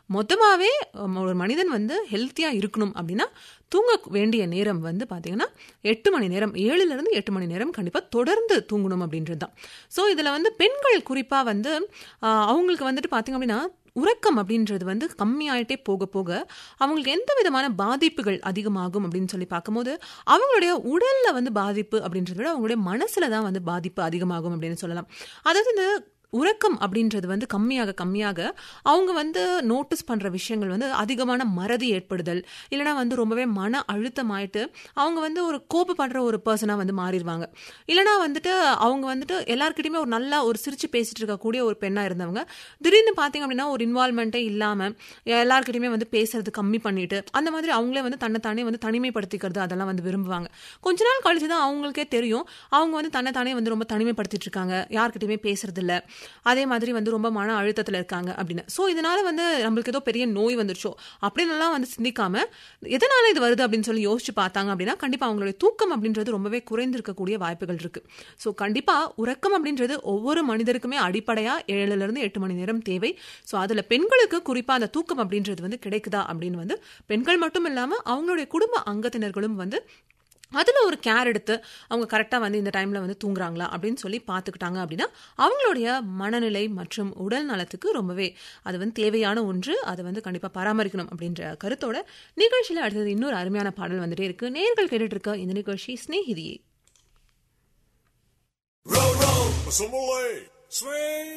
மொத்தமாகவே ஒரு மனிதன் வந்து ஹெல்த்தியாக இருக்கணும் அப்படின்னா தூங்க வேண்டிய நேரம் வந்து பார்த்தீங்கன்னா எட்டு மணி நேரம் ஏழுலேருந்து எட்டு மணி நேரம் கண்டிப்பாக தொடர்ந்து தூங்கணும் அப்படின்றது தான் ஸோ இதில் வந்து பெண்கள் குறிப்பாக வந்து ஆஹ், அவங்களுக்கு வந்துட்டு பார்த்தீங்க அப்படின்னா உறக்கம் அப்படின்றது வந்து கம்மியாயிட்டே போக போக அவங்களுக்கு எந்த விதமான பாதிப்புகள் அதிகமாகும் அப்படின்னு சொல்லி பார்க்கும்போது அவங்களுடைய உடல்ல வந்து பாதிப்பு அப்படின்றத விட அவங்களுடைய மனசுல தான் வந்து பாதிப்பு அதிகமாகும் அப்படின்னு சொல்லலாம் அதாவது இந்த உறக்கம் அப்படின்றது வந்து கம்மியாக கம்மியாக அவங்க வந்து நோட்டீஸ் பண்ற விஷயங்கள் வந்து அதிகமான மறதி ஏற்படுதல் இல்லைனா வந்து ரொம்பவே மன அழுத்தமாயிட்டு அவங்க வந்து ஒரு கோபப்படுற ஒரு பர்சனா வந்து மாறிடுவாங்க இல்லைனா வந்துட்டு அவங்க வந்துட்டு எல்லாருக்கிட்டையுமே ஒரு நல்லா ஒரு சிரிச்சு பேசிட்டு இருக்கக்கூடிய ஒரு பெண்ணா இருந்தவங்க திடீர்னு பார்த்தீங்க அப்படின்னா ஒரு இன்வால்மெண்ட்டே இல்லாம எல்லாருக்கிட்டையுமே வந்து பேசுறது கம்மி பண்ணிட்டு அந்த மாதிரி அவங்களே வந்து தன்னைத்தானே வந்து தனிமைப்படுத்திக்கிறது அதெல்லாம் வந்து விரும்புவாங்க கொஞ்ச நாள் கழிச்சு தான் அவங்களுக்கே தெரியும் அவங்க வந்து தன்னைத்தானே வந்து ரொம்ப தனிமைப்படுத்திட்டு இருக்காங்க யார்கிட்டயுமே பேசுறது இல்ல அதே மாதிரி வந்து ரொம்ப மன அழுத்தத்துல இருக்காங்க அப்படின்னு ஸோ இதனால வந்து நம்மளுக்கு ஏதோ பெரிய நோய் வந்துருச்சோ அப்படின்னுலாம் வந்து சிந்திக்காம எதனால இது வருது அப்படின்னு சொல்லி யோசிச்சு பார்த்தாங்க அப்படின்னா கண்டிப்பா அவங்களுடைய தூக்கம் அப்படின்றது ரொம்பவே குறைந்திருக்கக்கூடிய வாய்ப்புகள் இருக்கு ஸோ கண்டிப்பா உறக்கம் அப்படின்றது ஒவ்வொரு மனிதருக்குமே அடிப்படையா ஏழுல இருந்து எட்டு மணி நேரம் தேவை ஸோ அதுல பெண்களுக்கு குறிப்பா அந்த தூக்கம் அப்படின்றது வந்து கிடைக்குதா அப்படின்னு வந்து பெண்கள் மட்டும் இல்லாம அவங்களுடைய குடும்ப அங்கத்தினர்களும் வந்து அதில் ஒரு கேர் எடுத்து அவங்க கரெக்டாக வந்து இந்த டைமில் வந்து தூங்குறாங்களா அப்படின்னு சொல்லி பார்த்துக்கிட்டாங்க அப்படின்னா அவங்களுடைய மனநிலை மற்றும் உடல் நலத்துக்கு ரொம்பவே அது வந்து தேவையான ஒன்று அதை வந்து கண்டிப்பாக பராமரிக்கணும் அப்படின்ற கருத்தோட நிகழ்ச்சியில் அடுத்தது இன்னொரு அருமையான பாடல் வந்துட்டே இருக்கு நேர்கள் கேட்டுட்டு இருக்க இந்த நிகழ்ச்சி ஸ்நேகிதியே Row, row, Malay. Swing